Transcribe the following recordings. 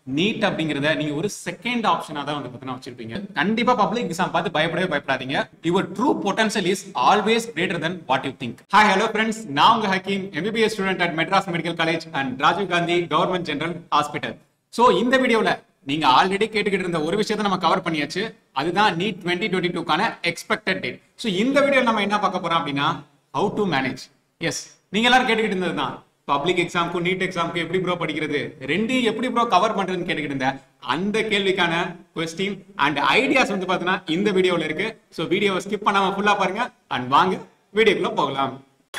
NEET அப்படிங்கறத நீங்க ஒரு செகண்ட் ஆப்ஷனா தான் வந்து பார்த்தீங்கன்னா வச்சிருப்பீங்க கண்டிப்பா பப்ளிக் எக்ஸாம் பார்த்து பயப்படவே பயப்படாதீங்க your true potential is always greater than what you think hi hello friends நான் உங்க Hakeem MBBS student at Madras medical college and Rajiv Gandhi government general hospital so இந்த வீடியோல நீங்க ஆல்ரெடி கேட்டுக்கிட்டு இருந்த ஒரு விஷயத்தை நம்ம கவர் பண்ணியாச்சு அதுதான் நீட் டுவெண்ட்டி டுவெண்ட்டி டூக்கான எக்ஸ்பெக்டட் டேட் ஸோ இந்த வீடியோல நம்ம என்ன பார்க்க போறோம் அப்படின்னா ஹவு டு மேனேஜ் எஸ் நீங்க எல்லாரும் கேட்டுக்கிட்டு இருந்தது தான் பப்ளிக் எக்ஸாம்க்கும் நீட் எக்ஸாம்க்கு எப்படி ப்ரோ படிக்கிறது ரெண்டு எப்படி ப்ரோ கவர் பண்றதுன்னு கேட்டுக்கிட்டு இருந்தேன் அந்த கேள்விக்கான கொஸ்டின் அண்ட் ஐடியாஸ் வந்து பார்த்தீங்கன்னா இந்த வீடியோல இருக்கு ஸோ வீடியோவை ஸ்கிப் பண்ணாம ஃபுல்லா பாருங்க அண்ட் வாங்க வீடியோக்குள்ள போகலாம்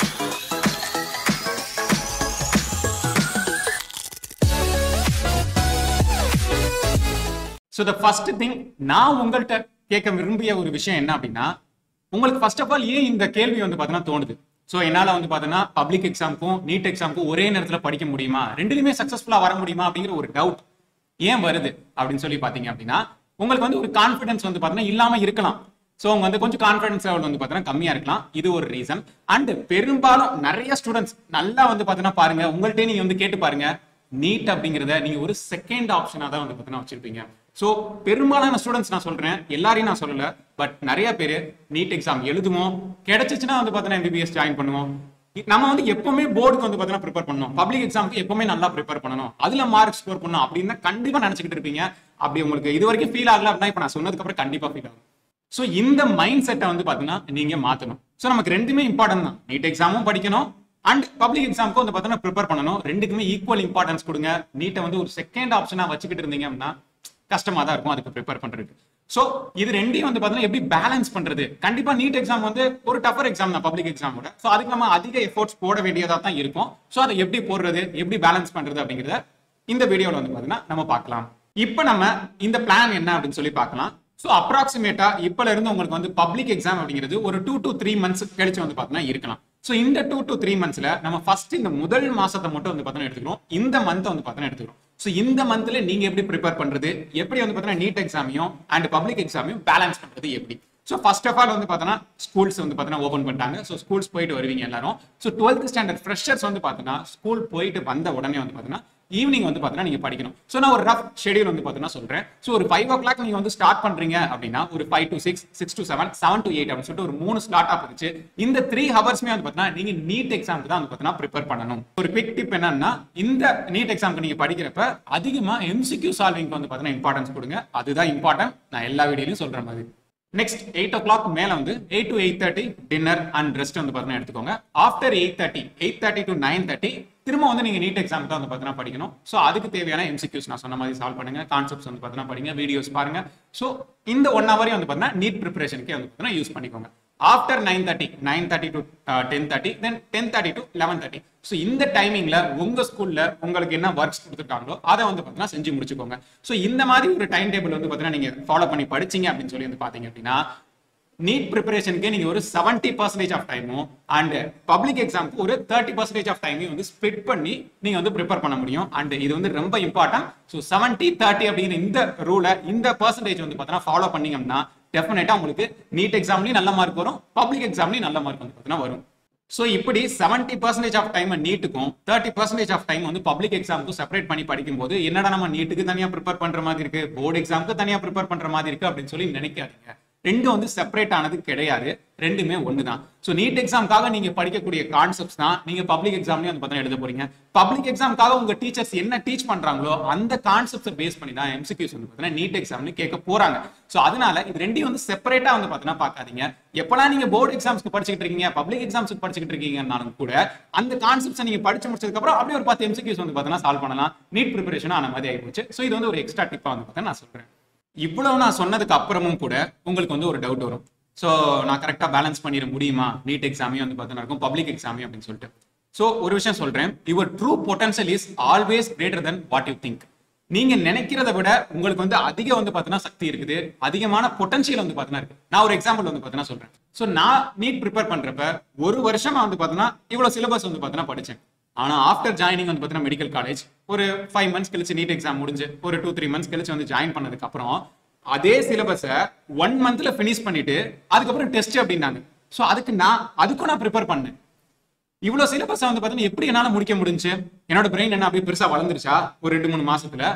ஸோ த ஃபர்ஸ்ட் திங் நான் உங்கள்கிட்ட கேட்க விரும்பிய ஒரு விஷயம் என்ன அப்படின்னா உங்களுக்கு ஃபர்ஸ்ட் ஆஃப் ஆல் ஏன் இந்த கேள்வி வந்து பார்த்தீங்கன்னா தோணுது ஸோ என்னால் வந்து பார்த்தீங்கன்னா பப்ளிக் எக்ஸாமுக்கும் நீட் எக்ஸாமுக்கும் ஒரே நேரத்தில் படிக்க முடியுமா ரெண்டுலையுமே சக்ஸஸ்ஃபுல்லாக வர முடியுமா அப்படிங்கிற ஒரு டவுட் ஏன் வருது அப்படின்னு சொல்லி பார்த்தீங்க அப்படின்னா உங்களுக்கு வந்து ஒரு கான்ஃபிடன்ஸ் வந்து பார்த்தீங்கன்னா இல்லாமல் இருக்கலாம் ஸோ அவங்க வந்து கொஞ்சம் கான்ஃபிடன்ஸ் லெவல் வந்து பார்த்தீங்கன்னா கம்மியாக இருக்கலாம் இது ஒரு ரீசன் அண்ட் பெரும்பாலும் நிறைய ஸ்டூடெண்ட்ஸ் நல்லா வந்து பார்த்தீங்கன்னா பாருங்க உங்கள்கிட்ட நீங்க வந்து கேட்டு பாருங்க நீட் அப்படிங்கிறத நீங்க ஒரு செகண்ட் ஆப்ஷனாக தான் வந்து பார்த்தீங்கன்னா வச்சிருப்பீங்க ஸோ பெரும்பாலான ஸ்டூடெண்ட்ஸ் நான் சொல்றேன் எல்லாரையும் நான் சொல்லல பட் நிறைய பேர் நீட் எக்ஸாம் எழுதுவோம் கிடைச்சிச்சுன்னா வந்து பார்த்தீங்கன்னா எம்பிபிஎஸ் ஜாயின் பண்ணுவோம் நம்ம வந்து எப்பவுமே போர்டுக்கு வந்து பார்த்தீங்கன்னா ப்ரிப்பேர் பண்ணணும் பப்ளிக் எக்ஸாமுக்கு எப்பவுமே நல்லா ப்ரிப்பேர் பண்ணணும் அதுல மார்க் ஸ்கோர் பண்ணணும் அப்படின்னு தான் கண்டிப்பா நினைச்சுக்கிட்டு இருப்பீங்க அப்படி உங்களுக்கு இது வரைக்கும் ஃபீல் ஆகல அப்படின்னா இப்போ நான் சொன்னதுக்கு அப்புறம் கண்டிப்பா ஃபீல் ஆகும் ஸோ இந்த மைண்ட் செட்டை வந்து பார்த்தீங்கன்னா நீங்க மாத்தணும் ஸோ நமக்கு ரெண்டுமே இம்பார்ட்டன்ட் தான் நீட் எக்ஸாமும் படிக்கணும் அண்ட் பப்ளிக் எக்ஸாமுக்கும் வந்து பார்த்தீங்கன்னா ப்ரிப்பேர் பண்ணணும் ரெண்டுக்குமே ஈக்குவல் இம்பார்ட்டன்ஸ் கொடுங்க நீட்டை வந்து ஒரு செகண்ட் ஆப்ஷனா வச்சுக்கிட்டு இருந்தீங்க அப்படின்னா கஷ்டமா தான் இருக்கும் அதுக்கு ப்ரிப்பேர் பண்றதுக்கு ஸோ இது ரெண்டையும் வந்து பார்த்தீங்கன்னா எப்படி பேலன்ஸ் பண்றது கண்டிப்பா நீட் எக்ஸாம் வந்து ஒரு டஃபர் எக்ஸாம் தான் பப்ளிக் எக்ஸாமோட ஸோ அதுக்கு நம்ம அதிக எஃபோர்ட்ஸ் போட வேண்டியதா தான் இருக்கும் ஸோ அதை எப்படி போடுறது எப்படி பேலன்ஸ் பண்றது அப்படிங்கிறத இந்த வீடியோல வந்து பார்த்தீங்கன்னா நம்ம பார்க்கலாம் இப்போ நம்ம இந்த பிளான் என்ன அப்படின்னு சொல்லி பார்க்கலாம் ஸோ அப்ராக்சிமேட்டா இப்பல இருந்து உங்களுக்கு வந்து பப்ளிக் எக்ஸாம் அப்படிங்கிறது ஒரு டூ டு த்ரீ மந்த்ஸ் கழிச்சு வந்து பார்த்தீங்கன்னா இருக்கலாம் ஸோ இந்த டூ டு த்ரீ மந்த்ஸ்ல நம்ம ஃபர்ஸ்ட் இந்த முதல் மாசத்தை மட்டும் வந்து பார்த்தீங்கன்னா எடுத்துக்கிறோம் இந்த மந்த் வந்து பார்த்தீங்கன்னா எடுத்துக்கிறோம் ஸோ இந்த மந்த்ல நீங்க எப்படி ப்ரிப்பேர் பண்றது எப்படி வந்து பார்த்தீங்கன்னா நீட் எக்ஸாமையும் அண்ட் பப்ளிக் எக்ஸாமையும் பேலன்ஸ் பண்றது எப்படி ஸோ ஃபர்ஸ்ட் ஆஃப் ஆல் வந்து பார்த்தோன்னா ஸ்கூல்ஸ் வந்து பார்த்தீங்கன்னா ஓப்பன் பண்ணிட்டாங்க ஸோ ஸ்கூல்ஸ் போயிட்டு வருவீங்க எல்லாரும் ஸோ டுவெல்த் ஸ்டாண்டர்ட் ஃப்ரெஷர்ஸ் வந்து பார்த்தீங்கன்னா ஸ்கூல் போயிட்டு வந்த உடனே வந்து பார்த்தீங்கன்னா ஈவினிங் வந்து பார்த்தீங்கன்னா நீங்க படிக்கணும் ஸோ நான் ஒரு ரஃப் ஷெடியூல் வந்து பார்த்தீங்கன்னா சொல்றேன் ஸோ ஒரு ஃபைவ் ஓ கிளாக் நீங்க வந்து ஸ்டார்ட் பண்றீங்க அப்படின்னா ஒரு five to six six to seven seven to eight அப்படின்னு சொல்லிட்டு ஒரு மூணு ஸ்லாட் ஆஃப் இருந்துச்சு இந்த த்ரீ ஹவர்ஸ்மே வந்து பார்த்தீங்கன்னா நீங்க நீட் எக்ஸாமுக்கு தான் வந்து பார்த்தீங்கன்னா ப்ரிப்பேர் பண்ணணும் ஒரு குவிக் டிப் என்னன்னா இந்த நீட் எக்ஸாமுக்கு நீங்க படிக்கிறப்ப அதிகமா எம்சிக்யூ சால்விங் வந்து பார்த்தீங்கன்னா இம்பார்ட்டன்ஸ் கொடுங்க அதுதான் இம்பார்ட்டன்ட் நான் எல்லா வீடியோலையும் சொல்ற மாதிரி நெக்ஸ்ட் எயிட் ஓ கிளாக் மேல வந்து eight to eight thirty dinner and rest வந்து பார்த்தீங்கன்னா எடுத்துக்கோங்க after eight thirty eight thirty to nine thirty திரும்ப வந்து நீங்க நீட் எக்ஸாம் தான் வந்து பார்த்தீங்கன்னா படிக்கணும் ஸோ அதுக்கு தேவையான எம்சிக்யூஸ் நான் சொன்ன மாதிரி சால்வ் பண்ணுங்க கான்செப்ட்ஸ் வந்து பார்த்தீங்கன்னா படிங்க வீடியோஸ் பாருங்க ஸோ இந்த ஒன் ஹவரையும் வந்து பார்த்தீங்கன்னா நீட் ப்ரிப்பரேஷனுக்கே வந்து பார்த்தீங்கன்னா யூஸ் பண்ணிக்கோங்க after nine thirty nine thirty to ten thirty then ten thirty to eleven thirty so இந்த டைமிங்ல உங்க ஸ்கூல்ல உங்களுக்கு என்ன ஒர்க்ஸ் கொடுத்துருக்காங்களோ அதை வந்து பார்த்தீங்கன்னா செஞ்சு முடிச்சுக்கோங்க ஸோ இந்த மாதிரி ஒரு டைம் டேபிள் வந்து பார்த்தீங்கன்னா நீங்க ஃபாலோ பண்ணி படிச்சீங்க அப்படின்னு சொல்லி வந்து பாத்தீங்க அப்படின்னா நீட் ப்ரிப்பரேஷனுக்கு நீங்க ஒரு செவன்டி பர்சன்டேஜ் ஆஃப் டைமும் அண்ட் பப்ளிக் எக்ஸாமுக்கு ஒரு தேர்ட்டி பர்சன்டேஜ் ஆஃப் டைமையும் வந்து ஸ்பிட் பண்ணி நீங்க வந்து ப்ரிப்பேர் பண்ண முடியும் அண்ட் இது வந்து ரொம்ப இம்பார்ட்டன்ட் ஸோ செவன்டி தேர்ட்டி அப்படிங்கிற இந்த ரூலை இந்த பர்சன்டேஜ் வந்து பார்த்தீங்கன்னா ஃபாலோ பண்ணீங்க அப்படின்னா டெஃபினட்டா உங்களுக்கு நீட் எக்ஸாம்லயும் நல்ல மார்க் வரும் பப்ளிக் எக்ஸாம்லயும் நல்ல மார்க் வந்து பார்த்தீங்கன்னா வரும் ஸோ இப்படி செவன்டி பர்சன்டேஜ் ஆஃப் டைம் நீட்டுக்கும் தேர்ட்டி பர்சன்டேஜ் ஆஃப் டைம் வந்து பப்ளிக் எக்ஸாமுக்கும் செப்பரேட் பண்ணி படிக்கும்போது என்னடா நம்ம நீட்டுக்கு தனியா ப்ரிப்பேர் பண்ற மாதிரி இருக்கு போர்டு எக்ஸாமுக்கு தனியா ப்ரிப்பேர் பண்ற மாதிரி இருக்கு அப்படின்னு சொல்லி நினைக்காதீங்க ரெண்டும் வந்து செப்பரேட் ஆனது கிடையாது ரெண்டுமே ஒன்று தான் ஸோ நீட் எக்ஸாமுக்காக நீங்க படிக்கக்கூடிய கான்செப்ட்ஸ் தான் நீங்க பப்ளிக் எக்ஸாம்லயும் வந்து பார்த்தீங்கன்னா எழுத போறீங்க பப்ளிக் எக்ஸாமுக்காக உங்க டீச்சர்ஸ் என்ன டீச் பண்றாங்களோ அந்த கான்செப்ட்ஸை பேஸ் பண்ணி தான் எம்சிக்யூஸ் வந்து பார்த்தீங்கன்னா நீட் எக்ஸாம்னு கேட்க போறாங்க ஸோ அதனால இது ரெண்டையும் வந்து செப்பரேட்டா வந்து பார்த்தீங்கன்னா பார்க்காதீங்க எப்பெல்லாம் நீங்க போர்டு எக்ஸாம்ஸ்க்கு படிச்சுட்டு இருக்கீங்க பப்ளிக் எக்ஸாம்ஸ்க்கு படிச்சுட்டு இருக்கீங்கன்னாலும் கூட அந்த கான்செப்ட்ஸை நீங்க படிச்சு முடிச்சதுக்கு அப்புறம் அப்படியே ஒரு பத்து எம்சிக்யூஸ் வந்து பார்த்தீங்கன்னா சால்வ் பண்ணலாம் நீட் ப்ரிப்பரேஷன் ஆன மாதிரி ஆயிப்போச்சு ஸோ இது வந்து ஒரு எக்ஸ்ட்ரா டிப்பா வந்து பார்த்தீங்கன்னா நான் சொல்றேன் இவ்வளவு நான் சொன்னதுக்கு அப்புறமும் கூட உங்களுக்கு வந்து ஒரு டவுட் வரும் ஸோ நான் கரெக்டாக பேலன்ஸ் பண்ணிட முடியுமா நீட் எக்ஸாமையும் வந்து பார்த்தீங்கன்னா இருக்கும் பப்ளிக் எக்ஸாமையும் அப்படின்னு சொல்லிட்டு ஸோ ஒரு விஷயம் சொல்றேன் your true potential is always greater than what you think நீங்க நினைக்கிறத விட உங்களுக்கு வந்து அதிக வந்து பார்த்தீங்கன்னா சக்தி இருக்குது அதிகமான பொட்டன்ஷியல் வந்து பார்த்தீங்கன்னா இருக்கு நான் ஒரு எக்ஸாம்பிள் வந்து பார்த்தீங்கன்னா சொல்றேன் ஸோ நான் நீட் ப்ரிப்பேர் பண்றப்ப ஒரு வருஷமா வந்து பார்த்தீங்கன்னா இவ்வளவு சிலபஸ் வந்து பார்த்தீங்கன்னா படிச்சேன் ஆனா ஆஃப்டர் ஜாயினிங் வந்து பார்த்தீங்கன்னா மெடிக்கல் காலேஜ் ஒரு ஃபைவ் மந்த்ஸ் கழிச்சு நீட் எக்ஸாம் முடிஞ்சு ஒரு டூ த்ரீ மந்த்ஸ் கழிச்சு வந்து ஜாயின் பண்ணதுக்கு அப்புறம் அதே சிலபஸை ஒன் மந்த்ல ஃபினிஷ் பண்ணிட்டு அதுக்கப்புறம் டெஸ்ட் அப்படின்னாங்க ஸோ அதுக்கு நான் அதுக்கும் நான் ப்ரிப்பேர் பண்ணேன் இவ்வளவு சிலபஸ் வந்து பார்த்தீங்கன்னா எப்படி என்னால முடிக்க முடிஞ்சு என்னோட பிரெயின் என்ன அப்படியே பெருசா வளர்ந்துருச்சா ஒரு ரெண்டு மூணு மாசத்துல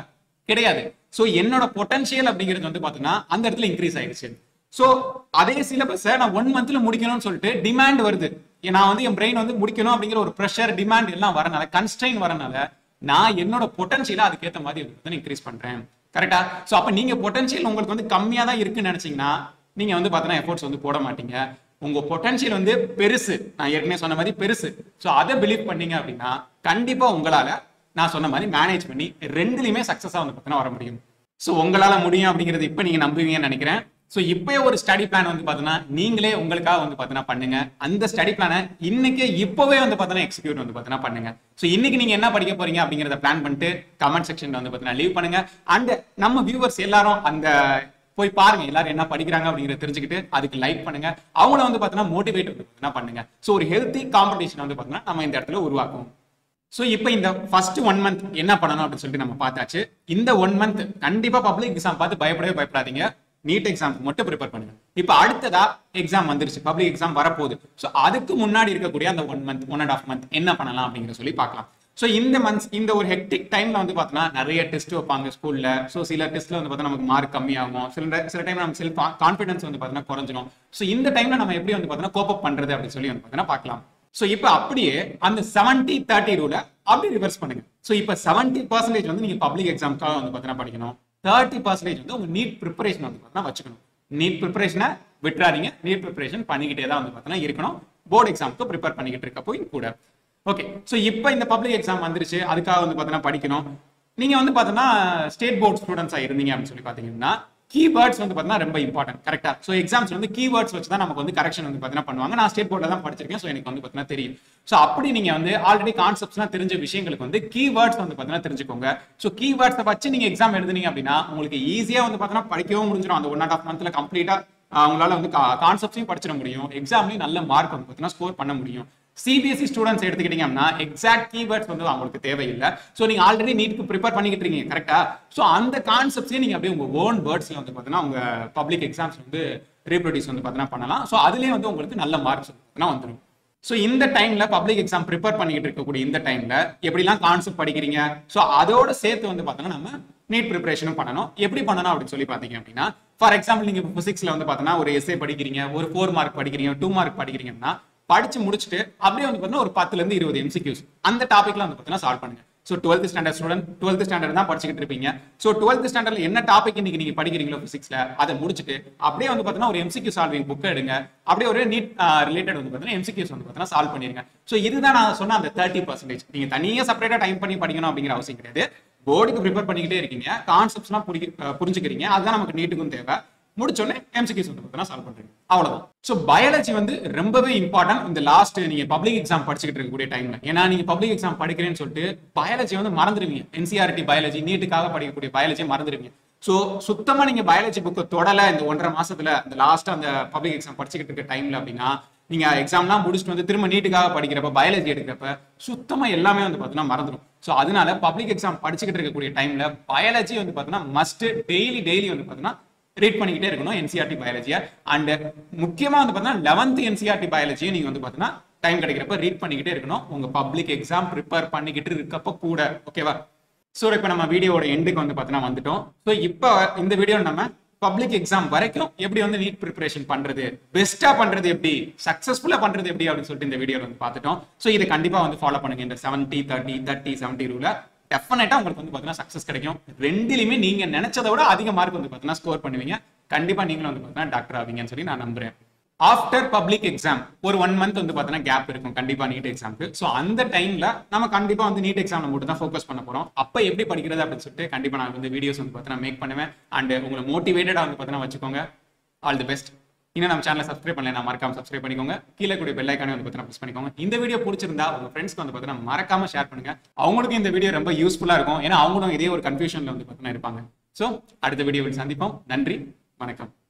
கிடையாது ஸோ என்னோட பொட்டன்ஷியல் அப்படிங்கிறது வந்து பாத்தீங்கன்னா அந்த இடத்துல இன்க்ரீஸ் ஆயிடுச்சு ஸோ அதே சிலபஸை நான் ஒன் மந்த்ல முடிக்கணும்னு சொல்லிட்டு டிமாண்ட் வருது நான் வந்து என் பிரெயின் வந்து முடிக்கணும் அப்படிங்கிற ஒரு ப்ரெஷர் டிமாண்ட் எல்லாம் வரனால கன்ஸ்ட்ரெயின் வரனால நான் என்னோட பொட்டன்ஷியலை அதுக்கேற்ற மாதிரி வந்து இன்க்ரீஸ் பண்றேன் கரெக்டா ஸோ அப்போ நீங்க பொட்டன்ஷியல் உங்களுக்கு வந்து கம்மியா தான் இருக்குன்னு நினைச்சீங்கன்னா நீங்க வந்து பார்த்தீங்கன்னா எஃபோர்ட்ஸ் வந்து போட மாட்டீங்க உங்க பொட்டன்ஷியல் வந்து பெருசு நான் ஏற்கனவே சொன்ன மாதிரி பெருசு ஸோ அதை பிலீவ் பண்ணீங்க அப்படின்னா கண்டிப்பா உங்களால நான் சொன்ன மாதிரி மேனேஜ் பண்ணி ரெண்டுலையுமே சக்சஸா வந்து பார்த்தீங்கன்னா வர முடியும் ஸோ உங்களால முடியும் அப்படிங்கிறது இப்போ நீங்க நம்புவீங்கன்னு நினைக்கிறேன் ஸோ இப்போயே ஒரு ஸ்டடி பிளான் வந்து பார்த்தீங்கன்னா நீங்களே உங்களுக்காக வந்து பார்த்தீங்கன்னா பண்ணுங்க அந்த ஸ்டடி பிளானை இன்னைக்கே இப்போவே வந்து பார்த்தீங்கன்னா எக்ஸிக்யூட் வந்து பார்த்தீங்கன்னா பண்ணுங்க ஸோ இன்னைக்கு நீங்க என்ன படிக்க போறீங்க அப்படிங்கிறத பிளான் பண்ணிட்டு கமெண்ட் செக்ஷன்ல வந்து பார்த்தீங்கன்னா லீவ் பண்ணுங்க அண்ட் நம்ம வியூவர்ஸ் எல்லாரும் அந்த போய் பாருங்க எல்லாரும் என்ன படிக்கிறாங்க அப்படிங்கிறத தெரிஞ்சுக்கிட்டு அதுக்கு லைக் பண்ணுங்க அவங்கள வந்து பார்த்தீங்கன்னா மோட்டிவேட் வந்து பார்த்தீங்கன்னா பண்ணுங்க ஸோ ஒரு ஹெல்த்தி காம்படிஷன் வந்து பார்த்தீங்கன்னா நம்ம இந்த இடத்துல உருவாக்குவோம் ஸோ இப்போ இந்த ஃபர்ஸ்ட் ஒன் மந்த் என்ன பண்ணணும் அப்படின்னு சொல்லிட்டு நம்ம பார்த்தாச்சு இந்த ஒன் மந்த் கண்டிப்பா பப்ளிக் எக்ஸாம் பார்த்து பயப்படவே பயப்படாதீங்க நீட் எக்ஸாம் மட்டும் ப்ரிப்பேர் பண்ணுங்க இப்போ அடுத்ததா எக்ஸாம் வந்துருச்சு பப்ளிக் எக்ஸாம் வரப்போகுது ஸோ அதுக்கு முன்னாடி இருக்கக்கூடிய அந்த one month one and half month என்ன பண்ணலாம் அப்படிங்கிற சொல்லி பார்க்கலாம் ஸோ இந்த மந்த்ஸ் இந்த ஒரு ஹெக்டிக் டைம்ல வந்து பார்த்தோன்னா நிறைய டெஸ்ட் வைப்பாங்க ஸ்கூல்ல ஸோ சில டெஸ்ட்ல வந்து பார்த்தா நமக்கு மார்க் கம்மியாகும் சில சில டைம் நம்ம செல்ஃப் கான்ஃபிடன்ஸ் வந்து பார்த்தீங்கன்னா குறைஞ்சிடும் ஸோ இந்த டைம்ல நம்ம எப்படி வந்து பார்த்தீங்கன்னா கோப்பப் பண்றது அப்படின்னு சொல்லி வந்து பார்த்தீங்கன்னா பார்க்கலாம் ஸோ இப்போ அப்படியே அந்த செவன்டி தேர்ட்டி ரூல அப்படி ரிவர்ஸ் பண்ணுங்க ஸோ இப்போ செவன்டி பர்சன்டேஜ் வந்து நீங்க பப்ளிக் எக்ஸாம்க்காக வந்து பார்த்தீங்கன்னா படிக்கணும் தேர்ட்டி பர்சன்டேஜ் வந்து உங்க நீட் ப்ரிப்பரேஷன் வந்து பார்த்தீங்கன்னா வச்சுக்கணும் நீட் ப்ரிப்பரேஷனை விட்டுறாதீங்க நீட் ப்ரிப்பரேஷன் பண்ணிக்கிட்டே தான் வந்து பார்த்தீங்கன்னா இருக்கணும் போர்டு எக்ஸாமுக்கு ப்ரிப்பேர் பண்ணிக்கிட்டு இருக்கப்போ கூட ஓகே ஸோ இப்போ இந்த பப்ளிக் எக்ஸாம் வந்துருச்சு அதுக்காக வந்து பார்த்தீங்கன்னா படிக்கணும் நீங்க வந்து பார்த்தீங்கன்னா ஸ்டேட் போர்ட் ஸ்டூடெண்ட்ஸா இருந்தீங்க அப்படின்னு சொல்லி பார்த்தீங்கன்னா கீவேர்ட்ஸ் வந்து பார்த்தீங்கன்னா ரொம்ப இம்பார்ட்டன்ட் கரெக்டா ஸோ எக்ஸாம்ஸ் வந்து கீவேர்ட்ஸ் வச்சு தான் நமக்கு வந்து கரெக்ஷன் வந்து பார்த்தீங்கன்னா பண்ணுவாங்க நான் ஸ்டேட் போர்டில் தான் படிச்சிருக்கேன் ஸோ எனக்கு வந்து பார்த்தீங்கன்னா தெரியும் ஸோ அப்படி நீங்க வந்து ஆல்ரெடி கான்செப்ட்ஸ்லாம் தெரிஞ்ச விஷயங்களுக்கு வந்து கீவேர்ட்ஸ் வந்து பார்த்தீங்கன்னா தெரிஞ்சுக்கோங்க ஸோ கீவேர்ட்ஸை வச்சு நீங்க எக்ஸாம் எழுதுனீங்க அப்படின்னா உங்களுக்கு ஈஸியாக வந்து பார்த்தீங்கன்னா படிக்கவும் முடிஞ்சிடும் அந்த ஒன் அண்ட் ஆஃப் மந்த்ல கம்ப்ளீட்டா உங்களால வந்து கான்செப்ட்ஸையும் படிச்சிட முடியும் எக்ஸாம்லையும் நல்ல மார்க் வந்து பார்த்தீங்கன்னா ஸ்கோர் பண்ண முடியும் சிபிஎஸ்சி ஸ்டூடெண்ட்ஸ் எடுத்துக்கிட்டீங்கன்னா எக்ஸாக்ட் கீவேர்ட்ஸ் வந்து அவங்களுக்கு தேவையில்லை ஸோ நீங்க ஆல்ரெடி நீட்க்கு ப்ரிப்பேர் பண்ணிக்கிட்டு இருக்கீங்க கரெக்டா ஸோ அந்த கான்செப்ட்ஸே நீங்க அப்படியே உங்க ஓன் வேர்ட்ஸ்ல வந்து பார்த்தீங்கன்னா உங்க பப்ளிக் எக்ஸாம்ஸ் வந்து ரீப்ரொடியூஸ் வந்து பார்த்தீங்கன்னா பண்ணலாம் ஸோ அதுலேயே வந்து உங்களுக்கு நல்ல மார்க்ஸ் வந்து வந்துடும் ஸோ இந்த டைம்ல பப்ளிக் எக்ஸாம் ப்ரிப்பேர் பண்ணிக்கிட்டு இருக்கக்கூடிய இந்த டைம்ல எப்படிலாம் கான்செப்ட் படிக்கிறீங்க ஸோ அதோட சேர்த்து வந்து பார்த்தோன்னா நம்ம நீட் ப்ரிப்பரேஷனும் பண்ணணும் எப்படி பண்ணணும் அப்படின்னு சொல்லி பார்த்தீங்க அப்படின்னா ஃபார் எக்ஸாம்பிள் நீங்க பிசிக்ஸ்ல வந்து பார்த்தோன்னா ஒரு எஸ்ஏ படிக்கிறீங்க ஒரு ஃபோர் மார்க் படிக்கிறீங்க டூ மார்க் படிக்கிறீங்கன்னா படிச்சு முடிச்சுட்டு அப்படியே வந்து பார்த்தீங்கன்னா ஒரு பத்துல இருந்து இருபது எம்சிக்யூஸ் அந்த டாபிக்ல வந்து பார்த்தீங்கன்னா சால்வ் பண்ணுங்க so twelfth standard student twelfth standard தான் படிச்சுக்கிட்டு இருப்பீங்க ஸோ டுவெல்த் ஸ்டாண்டர்ட்ல என்ன டாபிக் இன்னைக்கு நீங்க படிக்கிறீங்களோ பிசிக்ஸ்ல அதை முடிச்சுட்டு அப்படியே வந்து பார்த்தீங்கன்னா ஒரு எம்சிக்யூ சால்விங் புக் எடுங்க அப்படியே ஒரு நீட் ரிலேட்டட் வந்து பார்த்தீங்கன்னா எம்சிக்யூஸ் வந்து பார்த்தீங்கன்னா சால்வ் பண்ணிருங்க ஸோ இதுதான் நான் சொன்ன அந்த தேர்ட்டி பர்சன்டேஜ் நீங்க தனியாக செப்பரேட்டா டைம் பண்ணி படிக்கணும் அப்படிங்கிற அவசியம் கிடையாது போர்டுக்கு ப்ரிப்பேர் பண்ணிக்கிட்டே இருக்கீங்க கான்செப்ட்ஸ்லாம் புரிஞ்சுக்கிறீங்க அதுதான் நமக்கு நீட்டுக்கும் தேவை முடிச்சோடனே எம்சிக்யூஸ் வந்து பார்த்தீங்கன்னா சால்வ் பண்றீங்க அவ்வளவுதான் ஸோ பயாலஜி வந்து ரொம்பவே இம்பார்ட்டன்ட் இந்த லாஸ்ட் நீங்க பப்ளிக் எக்ஸாம் படிச்சுக்கிட்டு இருக்கக்கூடிய டைம்ல ஏன்னா நீங்க பப்ளிக் எக்ஸாம் படிக்கிறேன்னு சொல்லிட்டு பயாலஜி வந்து மறந்துடுவீங்க என்சிஆர்டி பயாலஜி நீட்டுக்காக படிக்கக்கூடிய பயாலஜி மறந்துடுவீங்க ஸோ சுத்தமா நீங்க பயாலஜி புக்கை தொடல இந்த ஒன்றரை மாசத்துல இந்த லாஸ்ட் அந்த பப்ளிக் எக்ஸாம் படிச்சுக்கிட்டு இருக்க டைம்ல அப்படின்னா நீங்க எக்ஸாம்லாம் முடிச்சுட்டு வந்து திரும்ப நீட்டுக்காக படிக்கிறப்ப பயாலஜி எடுக்கிறப்ப சுத்தமா எல்லாமே வந்து பார்த்தீங்கன்னா மறந்துடும் ஸோ அதனால பப்ளிக் எக்ஸாம் படிச்சுக்கிட்டு இருக்கக்கூடிய டைம்ல பயாலஜி வந்து பார்த்தீங்கன்னா மஸ்ட் டெய்லி டெய்லி வந்து பார்த்தீங்கன்னா ரீட் பண்ணிக்கிட்டே இருக்கணும் என்சிஆர்டி பயாலஜியை அண்ட் முக்கியமா வந்து பார்த்தீங்கன்னா லெவன்த் என்சிஆர்டி பயாலஜியை நீங்க வந்து பார்த்தீங்கன்னா டைம் கிடைக்கிறப்ப ரீட் பண்ணிக்கிட்டே இருக்கணும் உங்க பப்ளிக் எக்ஸாம் ப்ரிப்பேர் பண்ணிக்கிட்டு இருக்கப்ப கூட ஓகேவா ஸோ இப்போ நம்ம வீடியோட எண்டுக்கு வந்து பார்த்தீங்கன்னா வந்துட்டோம் ஸோ இப்போ இந்த வீடியோ நம்ம பப்ளிக் எக்ஸாம் வரைக்கும் எப்படி வந்து நீட் ப்ரிப்பரேஷன் பண்றது பெஸ்டா பண்றது எப்படி சக்சஸ்ஃபுல்லா பண்றது எப்படி அப்படின்னு சொல்லிட்டு இந்த வீடியோ வந்து பார்த்துட்டோம் ஸோ இதை கண்டிப்பா வந்து ஃபாலோ பண்ணுங்க இந்த செவன்டி தேர்ட்டி தேர்ட்டி செவன்டி ரூல டெஃபினட்டா உங்களுக்கு வந்து பார்த்தீங்கன்னா சக்ஸஸ் கிடைக்கும் ரெண்டுலையுமே நீங்க நினைச்சதை விட அதிக மார்க் வந்து பார்த்தீங்கன்னா ஸ்கோர் பண்ணுவீங்க கண்டிப்பா நீங்களும் வந்து பார்த்தீங்கன்னா டாக்டர் ஆவீங்கன்னு சொல்லி நான் நம்புறேன் ஆஃப்டர் பப்ளிக் எக்ஸாம் ஒரு ஒன் மந்த் வந்து பார்த்தீங்கன்னா கேப் இருக்கும் கண்டிப்பா நீட் எக்ஸாம்க்கு ஸோ அந்த டைம்ல நம்ம கண்டிப்பா வந்து நீட் எக்ஸாம்ல மட்டும் தான் ஃபோக்கஸ் பண்ண போறோம் அப்போ எப்படி படிக்கிறது அப்படின்னு சொல்லிட்டு கண்டிப்பா நான் வந்து வீடியோஸ் வந்து பார்த்தீங்கன்னா மேக் பண்ணுவேன் அண்ட் உங்களை மோட்டிவேட்டடா வந்து பார்த்தீங்கன்னா வச்சுக்கோங்க ஆல் தி பெஸ்ட் இன்னும் நம்ம சேனலை சப்ஸ்கிரைப் பண்ணல நான் மறக்காம சப்ஸ்கிரைப் பண்ணிக்கோங்க கீழே கூடிய பெல் ஐக்கானே வந்து பார்த்தீங்கன்னா ப்ரெஸ் பண்ணிக்கோங்க இந்த வீடியோ பிடிச்சிருந்தா உங்க ஃப்ரெண்ட்ஸ்க்கு வந்து பார்த்தீங்கன்னா மறக்காம ஷேர் பண்ணுங்க அவங்களுக்கும் இந்த வீடியோ ரொம்ப யூஸ்ஃபுல்லா இருக்கும் ஏன்னா அவங்களும் இதே ஒரு கன்ஃபியூஷன்ல வந்து பார்த்தீங்கன்னா இருப்பாங்க ஸோ அடுத்த வீடியோவில் சந்திப்போம் நன்றி வணக்கம்